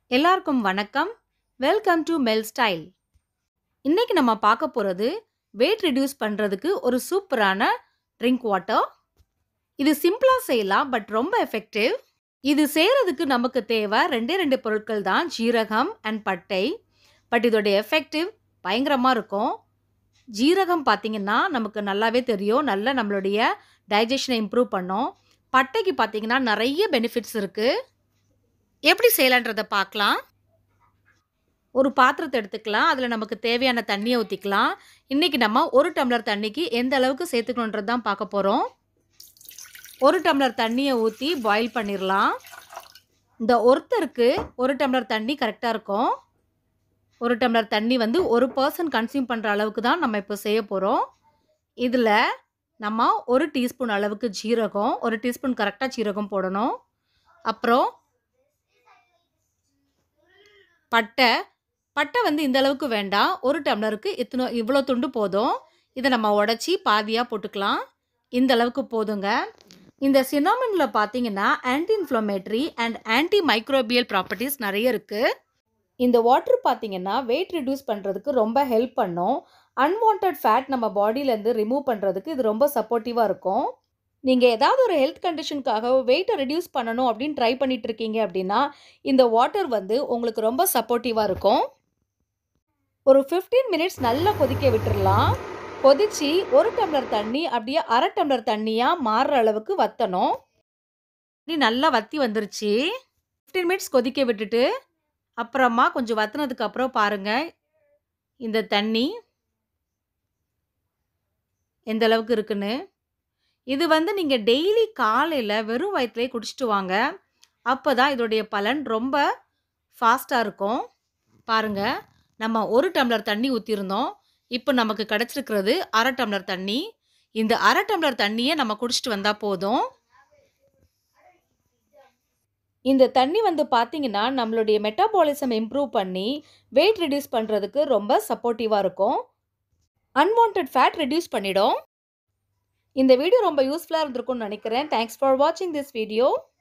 எல்லாருக்கும் வணக்கம் welcome to Mel style இன்னைக்கு நம்ம பார்க்க போகிறது வெயிட் ரெடியூஸ் பண்ணுறதுக்கு ஒரு சூப்பரான ட்ரிங்க் வாட்டர் இது சிம்பிளாக செய்யலாம் பட் ரொம்ப எஃபெக்டிவ் இது செய்கிறதுக்கு நமக்கு தேவை ரெண்டே ரெண்டு பொருட்கள் தான் ஜீரகம் அண்ட் பட்டை பட் இதோட எஃபெக்டிவ் பயங்கரமாக இருக்கும் ஜீரகம் பார்த்தீங்கன்னா நமக்கு நல்லாவே தெரியும் நல்லா நம்மளுடைய டைஜஷனை இம்ப்ரூவ் பண்ணும் பட்டைக்கு பார்த்தீங்கன்னா நிறைய பெனிஃபிட்ஸ் இருக்குது எப்படி செய்யலான்றதை பார்க்கலாம் ஒரு பாத்திரத்தை எடுத்துக்கலாம் அதில் நமக்கு தேவையான தண்ணியை ஊற்றிக்கலாம் இன்றைக்கி நம்ம ஒரு டம்ளர் தண்ணிக்கு எந்த அளவுக்கு சேர்த்துக்கணுன்றது தான் பார்க்க போகிறோம் ஒரு டம்ளர் தண்ணியை ஊற்றி பாயில் பண்ணிடலாம் இந்த ஒருத்தருக்கு ஒரு டம்ளர் தண்ணி கரெக்டாக இருக்கும் ஒரு டம்ளர் தண்ணி வந்து ஒரு பர்சன் கன்சியூம் பண்ணுற அளவுக்கு தான் நம்ம இப்போ செய்ய போகிறோம் இதில் நம்ம ஒரு டீஸ்பூன் அளவுக்கு ஜீரகம் ஒரு டீஸ்பூன் கரெக்டாக ஜீரகம் போடணும் அப்புறம் பட்டை பட்டை வந்து இந்த அளவுக்கு வேண்டாம் ஒரு டம்ளருக்கு இத்தனை இவ்வளோ துண்டு போதும் இதை நம்ம உடச்சி பாதியாக போட்டுக்கலாம் இந்த அளவுக்கு போதுங்க இந்த சினாமினில் பார்த்தீங்கன்னா anti inflammatory and anti microbial properties நிறைய இருக்குது இந்த வாட்டர் பார்த்தீங்கன்னா வெயிட் ரிடியூஸ் பண்ணுறதுக்கு ரொம்ப ஹெல்ப் பண்ணும் அன்வான்ட் ஃபேட் நம்ம பாடியிலேருந்து ரிமூவ் பண்ணுறதுக்கு இது ரொம்ப சப்போர்ட்டிவாக இருக்கும் நீங்கள் ஏதாவது ஒரு ஹெல்த் கண்டிஷனுக்காக வெயிட்டை ரெடியூஸ் பண்ணணும் அப்படின்னு ட்ரை பண்ணிட்டு இருக்கீங்க அப்படின்னா இந்த வாட்டர் வந்து உங்களுக்கு ரொம்ப சப்போர்ட்டிவாக இருக்கும் ஒரு ஃபிஃப்டீன் மினிட்ஸ் நல்லா கொதிக்க விட்டுறலாம் கொதிச்சு ஒரு டம்ளர் தண்ணி அப்படியே அரை டம்ளர் தண்ணியாக மாறுற அளவுக்கு வற்றணும் இப்படி நல்லா வற்றி வந்துருச்சு ஃபிஃப்டீன் மினிட்ஸ் கொதிக்க விட்டுட்டு அப்புறமா கொஞ்சம் வற்றினதுக்கு அப்புறம் பாருங்கள் இந்த தண்ணி எந்த அளவுக்கு இருக்குன்னு இது வந்து நீங்கள் டெய்லி காலையில் வெறும் வயிற்றுலேயே குடிச்சிட்டு வாங்க அப்போ தான் இதோடைய பலன் ரொம்ப ஃபாஸ்ட்டாக இருக்கும் பாருங்கள் நம்ம ஒரு டம்ளர் தண்ணி ஊற்றிருந்தோம் இப்போ நமக்கு கிடச்சிருக்கிறது அரை டம்ளர் தண்ணி இந்த அரை டம்ளர் தண்ணியை நம்ம குடிச்சிட்டு வந்தால் போதும் இந்த தண்ணி வந்து பார்த்தீங்கன்னா நம்மளுடைய மெட்டாபாலிசம் இம்ப்ரூவ் பண்ணி வெயிட் ரெடியூஸ் பண்ணுறதுக்கு ரொம்ப சப்போர்ட்டிவாக இருக்கும் அன்வான்ட் ஃபேட் ரெடியூஸ் பண்ணிடும் இந்த வீடியோ ரொம்ப யூஸ்ஃபுல்லாக இருந்திருக்கும்னு நினைக்கிறேன் தேங்க்ஸ் ஃபார் வாட்சிங் திஸ் வீடியோ